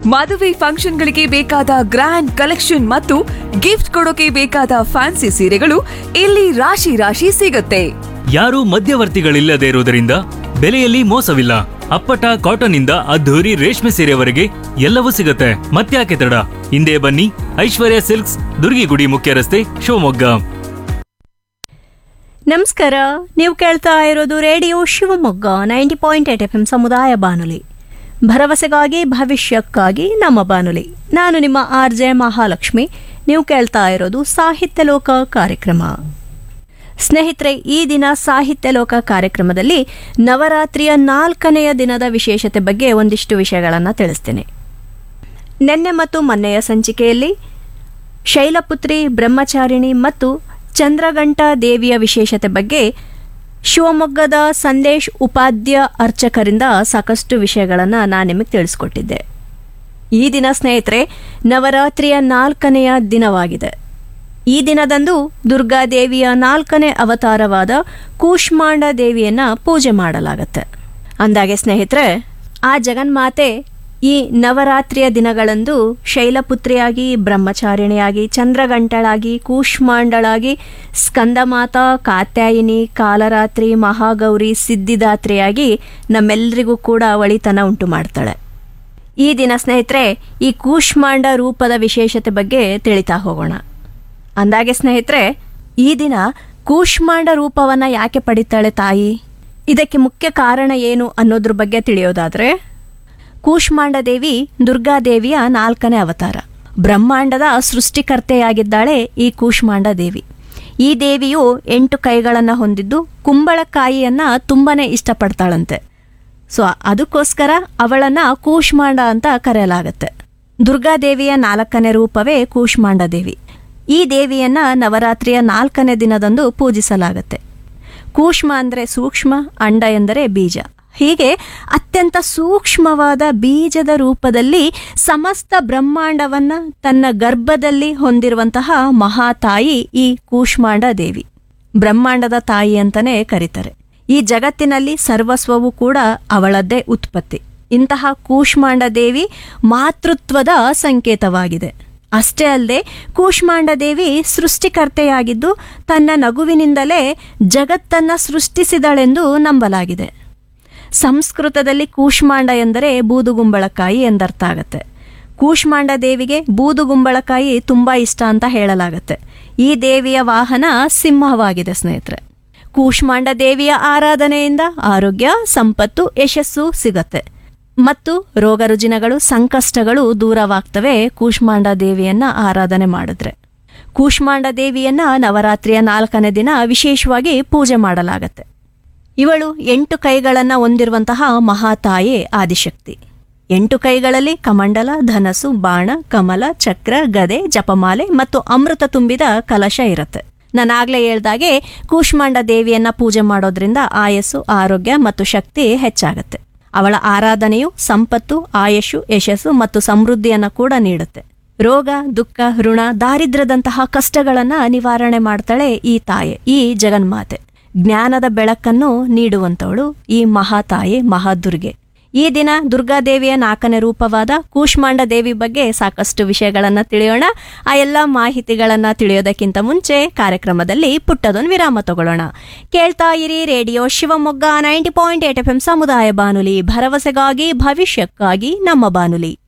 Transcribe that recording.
ಮದುವೆ ಫಂಕ್ಷನ್ಗಳಿಗೆ ಬೇಕಾದ grand collection ಮತ್ತು ಗಿಫ್ಟ್ ಕೊಡೋಕೆ ಬೇಕಾದ ಫ್ಯಾನ್ಸಿ ಸೀರೆಗಳು ಇಲ್ಲಿ ರಾಶಿ ರಾಶಿ ಸಿಗುತ್ತೆ ಯಾರೂ ಮಧ್ಯವರ್ತಿಗಳಿಲ್ಲದೆ ಇರುವುದರಿಂದ ಬೆಲೆಯಲ್ಲಿ ಮೋಸವಿಲ್ಲ ಅಪ್ಪಟ ಕಾಟನ್ ಇಂದ ಅದ್ಧೂರಿ ರೇಷ್ಮೆ ಸೀರೆವರೆಗೆ ಎಲ್ಲವೂ ಸಿಗುತ್ತೆ ಮತ್ತ್ಯಾಕೆ ತಡ ಹಿಂದೆ ಬನ್ನಿ ಐಶ್ವರ್ಯ ಸಿಲ್ಕ್ಸ್ ದುರ್ಗಿಗುಡಿ ಮುಖ್ಯ ರಸ್ತೆ ಶಿವಮೊಗ್ಗ ನಮಸ್ಕಾರ ನೀವು ಕೇಳ್ತಾ ಇರೋದು radio Shivamogga ninety point eight F M ಸಮುದಾಯ ಬಾನುಲಿ ಭರವಸೆಗಾಗಿ ಭವಿಷ್ಯಕ್ಕಾಗಿ ನಮ್ಮ ಬಾನುಲಿ ನಾನು ನಿಮ್ಮ ಆರ್ ಜೆ ಮಹಾಲಕ್ಷ್ಮಿ ನೀವು ಕೇಳ್ತಾ ಇರೋದು ಸಾಹಿತ್ಯ ಲೋಕ ಕಾರ್ಯಕ್ರಮ ಸ್ನೇಹಿತರೆ ಈ ದಿನ ಸಾಹಿತ್ಯ ಲೋಕ ಕಾರ್ಯಕ್ರಮದಲ್ಲಿ ನವರಾತ್ರಿಯ ನಾಲ್ಕನೆಯ ದಿನದ ವಿಶೇಷತೆ ಬಗ್ಗೆ ಒಂದಿಷ್ಟು ವಿಷಯಗಳನ್ನು ತಿಳಿಸ್ತೇನೆ ನಿನ್ನೆ ಮತ್ತು ಮೊನ್ನೆಯ ಸಂಚಿಕೆಯಲ್ಲಿ ಶೈಲಪುತ್ರಿ ಬ್ರಹ್ಮಚಾರಿಣಿ ಮತ್ತು ಚಂದ್ರಗಂಟ ದೇವಿಯ ವಿಶೇಷತೆ ಬಗ್ಗೆ ಶಿವಮೊಗ್ಗದ ಸಂದೇಶ್ ಉಪಾಧ್ಯ ಅರ್ಚಕರಿಂದ ಸಾಕಷ್ಟು ವಿಷಯಗಳನ್ನು ನಾನು ನಿಮಗೆ ತಿಳಿಸ್ಕೊಟ್ಟಿದ್ದೆ ಈ ದಿನ ಸ್ನೇಹಿತರೆ ನವರಾತ್ರಿಯ ನಾಲ್ಕನೆಯ ದಿನವಾಗಿದೆ ಈ ದಿನದಂದು ದುರ್ಗಾದೇವಿಯ ನಾಲ್ಕನೇ ಅವತಾರವಾದ ಕೂಷ್ಮಾಂಡ ದೇವಿಯನ್ನ ಪೂಜೆ ಮಾಡಲಾಗತ್ತೆ ಅಂದಾಗೆ ಸ್ನೇಹಿತರೆ ಆ ಜಗನ್ಮಾತೆ ಈ ನವರಾತ್ರಿಯ ದಿನಗಳಂದು ಶೈಲಪುತ್ರಿಯಾಗಿ ಬ್ರಹ್ಮಚಾರಿಣಿಯಾಗಿ ಚಂದ್ರಗಂಟಳಾಗಿ ಕೂಷ್ಮಾಂಡಳಾಗಿ ಸ್ಕಂದಮಾತಾ ಕಾತ್ಯಾಯಿನಿ ಕಾಲರಾತ್ರಿ ಮಹಾಗೌರಿ ಸಿದ್ಧಿದಾತ್ರಿಯಾಗಿ ನಮ್ಮೆಲ್ಲರಿಗೂ ಕೂಡ ಒಳಿತನ ಉಂಟು ಮಾಡ್ತಾಳೆ ಈ ದಿನ ಸ್ನೇಹಿತರೆ ಈ ಕೂಷ್ಮಾಂಡ ರೂಪದ ವಿಶೇಷತೆ ಬಗ್ಗೆ ತಿಳಿತಾ ಹೋಗೋಣ ಅಂದಾಗೆ ಸ್ನೇಹಿತರೆ ಈ ದಿನ ಕೂಷ್ಮಾಂಡ ರೂಪವನ್ನ ಯಾಕೆ ಪಡಿತಾಳೆ ತಾಯಿ ಇದಕ್ಕೆ ಮುಖ್ಯ ಕಾರಣ ಏನು ಅನ್ನೋದ್ರ ಬಗ್ಗೆ ತಿಳಿಯೋದಾದ್ರೆ ಕೂಷ್ಮಾಂಡ ದೇವಿ ದುರ್ಗಾದೇವಿಯ ನಾಲ್ಕನೇ ಅವತಾರ ಬ್ರಹ್ಮಾಂಡದ ಸೃಷ್ಟಿಕರ್ತೆಯಾಗಿದ್ದಾಳೆ ಈ ಕೂಷ್ಮಾಂಡ ದೇವಿ ಈ ದೇವಿಯು ಎಂಟು ಕೈಗಳನ್ನು ಹೊಂದಿದ್ದು ಕುಂಬಳಕಾಯಿಯನ್ನ ತುಂಬಾನೇ ಇಷ್ಟಪಡ್ತಾಳಂತೆ ಸೊ ಅದಕ್ಕೋಸ್ಕರ ಅವಳನ್ನ ಕೂಷ್ಮಾಂಡ ಅಂತ ಕರೆಯಲಾಗತ್ತೆ ದುರ್ಗಾದೇವಿಯ ನಾಲ್ಕನೇ ರೂಪವೇ ಕೂಷ್ಮಾಂಡ ದೇವಿ ಈ ದೇವಿಯನ್ನ ನವರಾತ್ರಿಯ ನಾಲ್ಕನೇ ದಿನದಂದು ಪೂಜಿಸಲಾಗತ್ತೆ ಕೂಷ್ಮ ಅಂದರೆ ಸೂಕ್ಷ್ಮ ಅಂಡ ಎಂದರೆ ಬೀಜ ಹೀಗೆ ಅತ್ಯಂತ ಸೂಕ್ಷ್ಮವಾದ ಬೀಜದ ರೂಪದಲ್ಲಿ ಸಮಸ್ತ ಬ್ರಹ್ಮಾಂಡವನ್ನ ತನ್ನ ಗರ್ಭದಲ್ಲಿ ಹೊಂದಿರುವಂತಹ ಮಹಾತಾಯಿ ಈ ಕೂಷ್ಮಾಂಡ ದೇವಿ ಬ್ರಹ್ಮಾಂಡದ ತಾಯಿ ಅಂತಾನೆ ಕರೀತಾರೆ ಈ ಜಗತ್ತಿನಲ್ಲಿ ಸರ್ವಸ್ವವು ಕೂಡ ಅವಳದ್ದೇ ಉತ್ಪತ್ತಿ ಇಂತಹ ಕೂಷ್ಮಾಂಡ ದೇವಿ ಮಾತೃತ್ವದ ಸಂಕೇತವಾಗಿದೆ ಅಷ್ಟೇ ಅಲ್ಲದೆ ಕೂಷ್ಮಾಂಡ ದೇವಿ ಸೃಷ್ಟಿಕರ್ತೆಯಾಗಿದ್ದು ತನ್ನ ನಗುವಿನಿಂದಲೇ ಜಗತ್ತನ್ನ ಸೃಷ್ಟಿಸಿದಳೆಂದು ನಂಬಲಾಗಿದೆ ಸಂಸ್ಕೃತದಲ್ಲಿ ಕೂಷ್ಮಾಂಡ ಎಂದರೆ ಬೂದುಗುಂಬಳಕಾಯಿ ಎಂದರ್ಥ ಆಗತ್ತೆ ಕೂಷ್ಮಾಂಡ ದೇವಿಗೆ ಬೂದುಗುಂಬಳಕಾಯಿ ತುಂಬಾ ಇಷ್ಟ ಅಂತ ಹೇಳಲಾಗತ್ತೆ ಈ ದೇವಿಯ ವಾಹನ ಸಿಂಹವಾಗಿದೆ ಸ್ನೇಹಿತರೆ ಕೂಷ್ಮಾಂಡ ದೇವಿಯ ಆರಾಧನೆಯಿಂದ ಆರೋಗ್ಯ ಸಂಪತ್ತು ಯಶಸ್ಸು ಸಿಗತ್ತೆ ಮತ್ತು ರೋಗ ರುಜಿನಗಳು ಸಂಕಷ್ಟಗಳು ದೂರವಾಗ್ತವೆ ಕೂಷ್ಮಾಂಡ ದೇವಿಯನ್ನ ಆರಾಧನೆ ಮಾಡಿದ್ರೆ ಕೂಷ್ಮಾಂಡ ದೇವಿಯನ್ನ ನವರಾತ್ರಿಯ ನಾಲ್ಕನೇ ದಿನ ವಿಶೇಷವಾಗಿ ಪೂಜೆ ಮಾಡಲಾಗತ್ತೆ ಇವಳು ಎಂಟು ಕೈಗಳನ್ನ ಹೊಂದಿರುವಂತಹ ಮಹಾತಾಯೆ ಆದಿಶಕ್ತಿ ಎಂಟು ಕೈಗಳಲ್ಲಿ ಕಮಂಡಲ ಧನಸು ಬಾಣ ಕಮಲ ಚಕ್ರ ಗದೆ ಜಪಮಾಲೆ ಮತ್ತು ಅಮೃತ ತುಂಬಿದ ಕಲಶ ಇರುತ್ತೆ ನಾನಾಗ್ಲೇ ಹೇಳ್ದಾಗೆ ಕೂಷ್ಮಾಂಡ ದೇವಿಯನ್ನ ಪೂಜೆ ಮಾಡೋದ್ರಿಂದ ಆಯಸ್ಸು ಆರೋಗ್ಯ ಮತ್ತು ಶಕ್ತಿ ಹೆಚ್ಚಾಗತ್ತೆ ಅವಳ ಆರಾಧನೆಯು ಸಂಪತ್ತು ಆಯಸ್ಸು ಯಶಸ್ಸು ಮತ್ತು ಸಮೃದ್ಧಿಯನ್ನ ಕೂಡ ನೀಡುತ್ತೆ ರೋಗ ದುಃಖ ಋಣ ದಾರಿದ್ರ್ಯದಂತಹ ಕಷ್ಟಗಳನ್ನ ನಿವಾರಣೆ ಮಾಡ್ತಾಳೆ ಈ ತಾಯಿ ಈ ಜಗನ್ಮಾತೆ ಜ್ಞಾನದ ಬೆಳಕನ್ನು ನೀಡುವಂತವಳು ಈ ಮಹಾತಾಯಿ ಮಹಾದುರ್ಗೆ ಈ ದಿನ ದುರ್ಗಾದೇವಿಯ ನಾಲ್ಕನೇ ರೂಪವಾದ ಕೂಷ್ಮಾಂಡ ದೇವಿ ಬಗ್ಗೆ ಸಾಕಷ್ಟು ವಿಷಯಗಳನ್ನ ತಿಳಿಯೋಣ ಆ ಎಲ್ಲ ಮಾಹಿತಿಗಳನ್ನ ತಿಳಿಯೋದಕ್ಕಿಂತ ಮುಂಚೆ ಕಾರ್ಯಕ್ರಮದಲ್ಲಿ ಪುಟ್ಟದೊಂದು ವಿರಾಮ ತಗೊಳ್ಳೋಣ ಕೇಳ್ತಾ ಇರಿ radio Shivamogga ninety point eight F M ಸಮುದಾಯ ಬಾನುಲಿ ಭರವಸೆಗಾಗಿ ಭವಿಷ್ಯಕ್ಕಾಗಿ ನಮ್ಮ ಬಾನುಲಿ